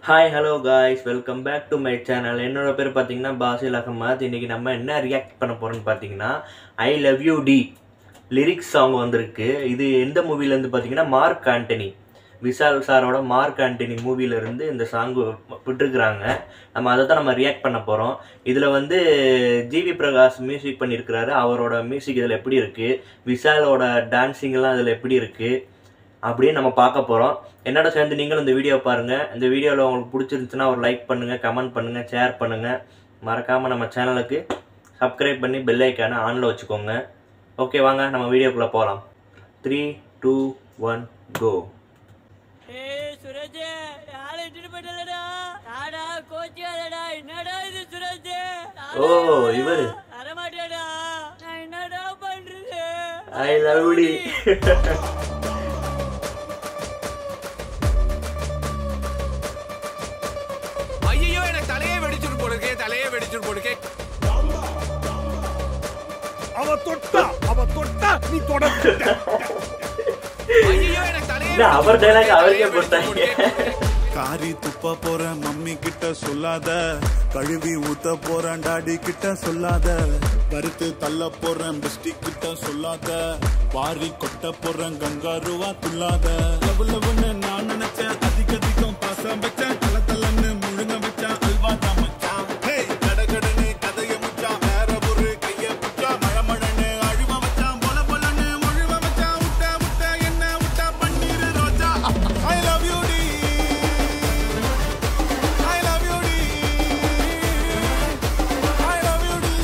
Hi hello guys welcome back to my channel என்னோட பேர் பார்த்தீங்கன்னா பாசில் அகமத் இன்னைக்கு நம்ம என்ன ரியாக்ட் பண்ண போகிறோம்னு பார்த்தீங்கன்னா ஐ லவ் யூ டி லிரிக்ஸ் சாங் வந்திருக்கு இது எந்த மூவிலேருந்து பார்த்தீங்கன்னா மார்க் ஆண்டனி விஷால் சாரோட மார்க் ஆண்டனி மூவிலேருந்து இந்த சாங் விட்டுருக்குறாங்க நம்ம அதை தான் நம்ம ரியாக்ட் பண்ண போகிறோம் இதில் வந்து ஜிவி பிரகாஷ் மியூசிக் பண்ணியிருக்கிறாரு அவரோட மியூசிக் இதில் எப்படி இருக்குது விஷாலோட டான்ஸிங்லாம் இதில் எப்படி இருக்குது அப்படியே நம்ம பார்க்க போகிறோம் என்னோட சேர்ந்து நீங்களும் இந்த வீடியோ பாருங்கள் இந்த வீடியோவில் உங்களுக்கு பிடிச்சிருந்துச்சுன்னா ஒரு லைக் பண்ணுங்கள் கமெண்ட் பண்ணுங்கள் ஷேர் பண்ணுங்கள் மறக்காமல் நம்ம சேனலுக்கு சப்ஸ்கிரைப் பண்ணி பெல் ஐக்கானை ஆனில் வச்சுக்கோங்க ஓகே வாங்க நம்ம வீடியோக்குள்ளே போகலாம் த்ரீ டூ ஒன் கோ ஏய் சுரஜ் ஆளை இட்டுட்டு போயிட்டலடா ஆடா கோச்சியாதடா என்னடா இது சுரஜ் ஓ, இவரு. வரமாட்டேடா நான் என்னடா பண்றது ஐ லவ் டி ஐயோ எனக்கு தலையே வெடிச்சுட்டு போடுக்கே தலையே வெடிச்சுட்டு போடுக்கே அவ தொட்டா அவ தொட்டா நீ தொட ஐயோ எனக்கு தலையே என்ன அவர் டைலாக் அவருக்கே போட்டாங்க காரி துப்ப போற மம்மி கிட்ட சொல்லாத கழுவி ஊத்த போறேன் டாடி கிட்ட சொல்லாத வறுத்து தள்ள போறேன் பெஸ்டி கிட்ட சொல்லாத வாரி கொட்ட போறேன் கங்காருவா துள்ளாத லவ் லவ்னு நான் நினைச்சேன் அதிக அதிகம் பாசம் வச்சேன் தல தலன்னு முழுங்க வச்சேன் அல்வா தான் மச்சான் ஹேய் கட கடன்னு கதைய முச்சான் வேற ஒரு கைய புச்சா மழ மழன்னு அழுவ வச்சான் பொல பொலன்னு முழுவ வச்சான் முட்டை முட்டை என்ன முட்டை பன்னீர் ரோஜா ஐ லவ் யூ டி I love you, D. I love you, D.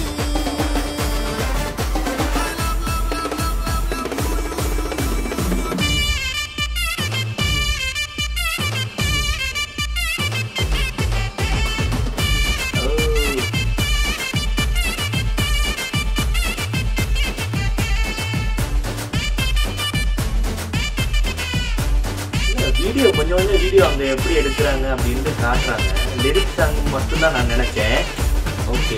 Video கொஞ்சம் கொஞ்சம் வீடியோ அங்கே எப்படி எடுக்கிறாங்க அப்படின்ட்டு காட்டுறாங்க லிரிக்ஸ் சாங் மட்டும்தான் நான் நினச்சேன் ஓகே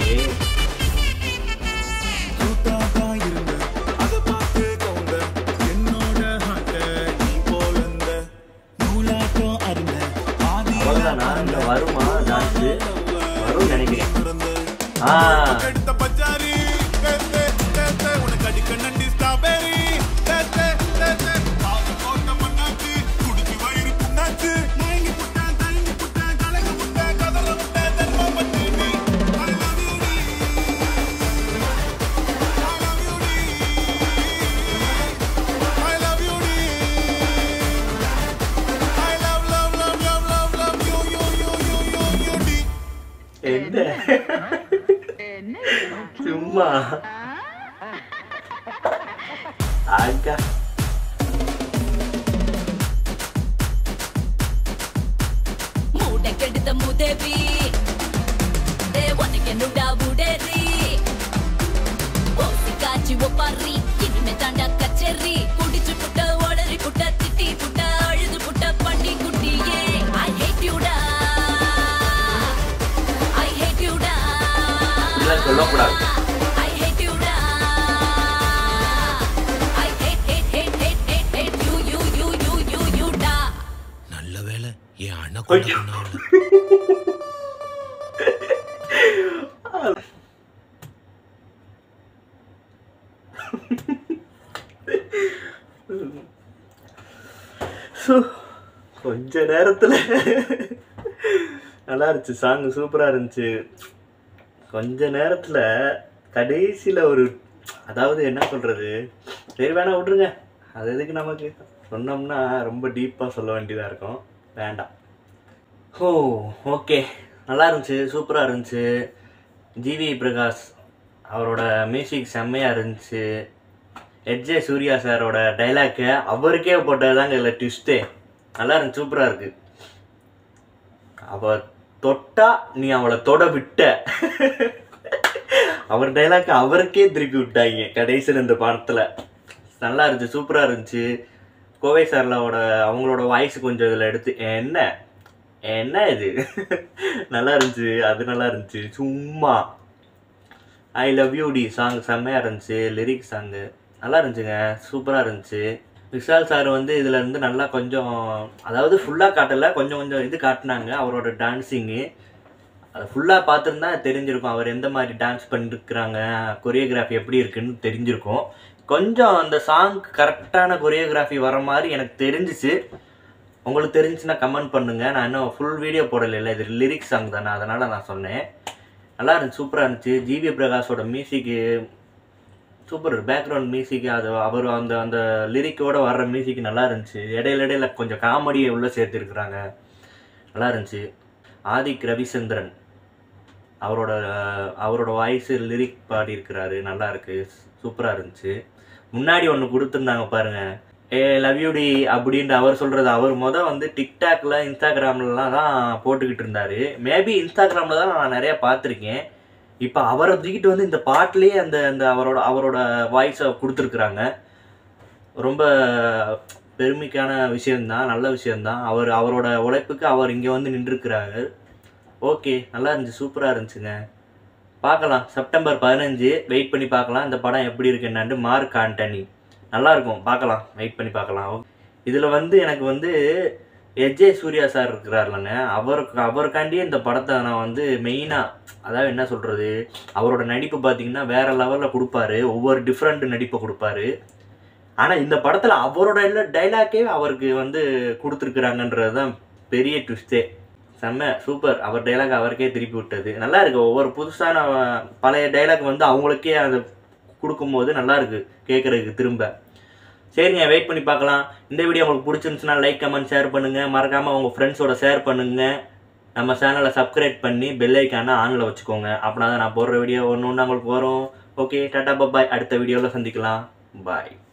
கூட்டாதான் இருந்த, அதை பார்த்து கவுந்த. என்னோட heart அ நீ போலந்த. நூலாட்டம் அருந்த, ஆதியில அவ்வளோதானா இந்த வருமா டான்ஸு வரும்னு நினைக்கிறேன் மறந்த. ஆ எடுத்த பச்சாரி, தேத்தே, தேத்தே, உனக்கு அடிக்க நண்டி strawberry. தேத்தே, தேத்தே, பாவு போட்ட மண்ணாச்சு, குடிச்சு வயிறு புண்ணாச்சு. மயங்கி புட்டேன், தயங்கி புட்டேன், கலங்கி புட்டேன், கதற புட்டேன், தென்னை பட்டு நீ. I love you, நீ. I love you, நீ. I love you, நீ. I love, love, love, love, love, love you, you, you, you, you, you, நீ. என்ன சும்மா ஆகா ಮೂಡೆ ಕೆಡಿದ ಮುದೇವಿ ಒನಗೆ ನುಡ ಬುಡೇರಿ ಓಸಿ ಕಾಚಿ ಒಪ್ಪಾರಿ ಇನಿಮೆ ತಾಂಡ ಕಚೇರಿ ಕುಡಿಚು ಪುಟ್ಟ ಒಳರಿ ಪುಟ್ಟ ತಿಟ್ಟಿ ಪುಟ್ಟ ಅழுது ಪುಟ್ಟ ಪಂಡಿ ಕುಟ್ಟಿಯೇ ಐ ಹೇಟ್ ಯುಡಾ ಐ ಹೇಟ್ ಯುಡಾ இதெல்லாம் சொல்லக்கூடாது I hate you da. I hate, hate, hate, hate, hate, hate you, you, you, you, you, you da. நல்ல வேலை என் அண்ணன் ஐயோ. ஸோ கொஞ்ச நேரத்தில் நல்லா இருந்துச்சு சாங் சூப்பராக இருந்துச்சு கொஞ்ச நேரத்தில் கடைசியில் ஒரு அதாவது என்ன சொல்கிறது சரி வேணா விட்ருங்க அது எதுக்கு நமக்கு சொன்னோம்னா ரொம்ப டீப்பாக சொல்ல வேண்டியதாக இருக்கும் வேண்டாம் ஓ ஓகே நல்லா இருந்துச்சு சூப்பராக இருந்துச்சு ஜிவி பிரகாஷ் அவரோட மியூசிக் செம்மையாக இருந்துச்சு எட்ஜே சூர்யா சாரோட டைலாக்கு அவருக்கே போட்டது தாங்க இதில் ட்விஸ்ட்டே நல்லா இருந்துச்சு சூப்பராக இருக்கு அவ தொட்டா நீ அவளை தொட விட்ட அவர் டைலாக் அவருக்கே திருப்பி விட்டாங்க கடைசியில் இந்த படத்தில் நல்லா இருந்துச்சு சூப்பராக இருந்துச்சு கோவை சார்லோட அவங்களோட வாய்ஸ் கொஞ்சம் இதில் எடுத்து என்ன என்ன இது நல்லா இருந்துச்சு அது நல்லா இருந்துச்சு சும்மா ஐ லவ் யூ டி சாங் செம்மையாக இருந்துச்சு லிரிக்ஸ் சாங்கு நல்லா இருந்துச்சுங்க சூப்பராக இருந்துச்சு விஷால் சார் வந்து இதில் இருந்து நல்லா கொஞ்சம் அதாவது ஃபுல்லாக காட்டலை கொஞ்சம் கொஞ்சம் இது காட்டினாங்க அவரோட டான்ஸிங்கு அதை ஃபுல்லாக பார்த்துருந்தா தெரிஞ்சிருக்கும் அவர் எந்த மாதிரி டான்ஸ் பண்ணிருக்கிறாங்க கொரியோகிராஃபி எப்படி இருக்குன்னு தெரிஞ்சிருக்கும் கொஞ்சம் அந்த சாங் கரெக்டான கொரியோகிராஃபி வர மாதிரி எனக்கு தெரிஞ்சிச்சு உங்களுக்கு தெரிஞ்சுச்சுன்னா கமெண்ட் பண்ணுங்கள் நான் இன்னும் ஃபுல் வீடியோ போடலை இது லிரிக்ஸ் சாங் தானே அதனால் நான் சொன்னேன் நல்லா இருந்துச்சு சூப்பராக இருந்துச்சு ஜிவி பிரகாஷோட மியூசிக்கு சூப்பர் பேக்ரவுண்ட் மியூசிக் அது அவர் அந்த அந்த லிரிக்கோட வர்ற மியூசிக் நல்லா இருந்துச்சு இடையில இடையில கொஞ்சம் காமெடியை உள்ள சேர்த்துருக்குறாங்க நல்லா இருந்துச்சு ஆதிக் ரவிச்சந்திரன் அவரோட அவரோட வாய்ஸ் லிரிக் பாடியிருக்கிறாரு நல்லா இருக்கு சூப்பராக இருந்துச்சு முன்னாடி ஒன்று கொடுத்துருந்தாங்க பாருங்க ஏ லவ் யூ டி அப்படின்ட்டு அவர் சொல்கிறது அவர் முத வந்து டிக்டாக்ல இன்ஸ்டாகிராம்லலாம் தான் போட்டுக்கிட்டு இருந்தாரு மேபி இன்ஸ்டாகிராமில் தான் நான் நிறைய பார்த்துருக்கேன் இப்போ அவரை தூக்கிட்டு வந்து இந்த பாட்டிலேயே அந்த அந்த அவரோட அவரோட வாய்ஸை கொடுத்துருக்குறாங்க ரொம்ப பெருமைக்கான விஷயம்தான் நல்ல விஷயம்தான் அவர் அவரோட உழைப்புக்கு அவர் இங்கே வந்து நின்றுருக்கிறாரு ஓகே நல்லா இருந்துச்சு சூப்பராக இருந்துச்சுங்க பார்க்கலாம் செப்டம்பர் பதினஞ்சு வெயிட் பண்ணி பார்க்கலாம் இந்த படம் எப்படி இருக்கு என்னன்ட்டு மார்க் ஆண்டனி நல்லா இருக்கும் பார்க்கலாம் வெயிட் பண்ணி பார்க்கலாம் இதில் வந்து எனக்கு வந்து எஜே சூர்யா சார் இருக்கிறார்லங்க அவருக்கு அவருக்காண்டியே இந்த படத்தை நான் வந்து மெயினாக அதாவது என்ன சொல்கிறது அவரோட நடிப்பு பார்த்தீங்கன்னா வேற லெவலில் கொடுப்பாரு ஒவ்வொரு டிஃப்ரெண்ட் நடிப்பை கொடுப்பாரு ஆனால் இந்த படத்தில் அவரோட டைலாக்கே அவருக்கு வந்து கொடுத்துருக்குறாங்கன்றது தான் பெரிய ட்விஸ்டே செம்ம சூப்பர் அவர் டைலாக் அவருக்கே திருப்பி விட்டது நல்லா இருக்கு ஒவ்வொரு புதுசான அஹ், பழைய டைலாக் வந்து அவங்களுக்கே அது கொடுக்கும்போது நல்லா இருக்கு கேட்கறதுக்கு திரும்ப சரிங்க வெயிட் பண்ணி பார்க்கலாம் இந்த வீடியோ உங்களுக்கு பிடிச்சிருந்துச்சுன்னா லைக் கமெண்ட் ஷேர் பண்ணுங்க மறக்காம உங்க ஃப்ரெண்ட்ஸோட ஷேர் பண்ணுங்க நம்ம சேனலை சப்ஸ்கிரைப் பண்ணி பெல் ஐக்கான ஆனில் வச்சுக்கோங்க அப்படின்னா தான் நான் போடுற வீடியோ ஒன்று ஒன்று உங்களுக்கு வரும் ஓகே டாடா பபாய் அடுத்த வீடியோவில் சந்திக்கலாம் பாய்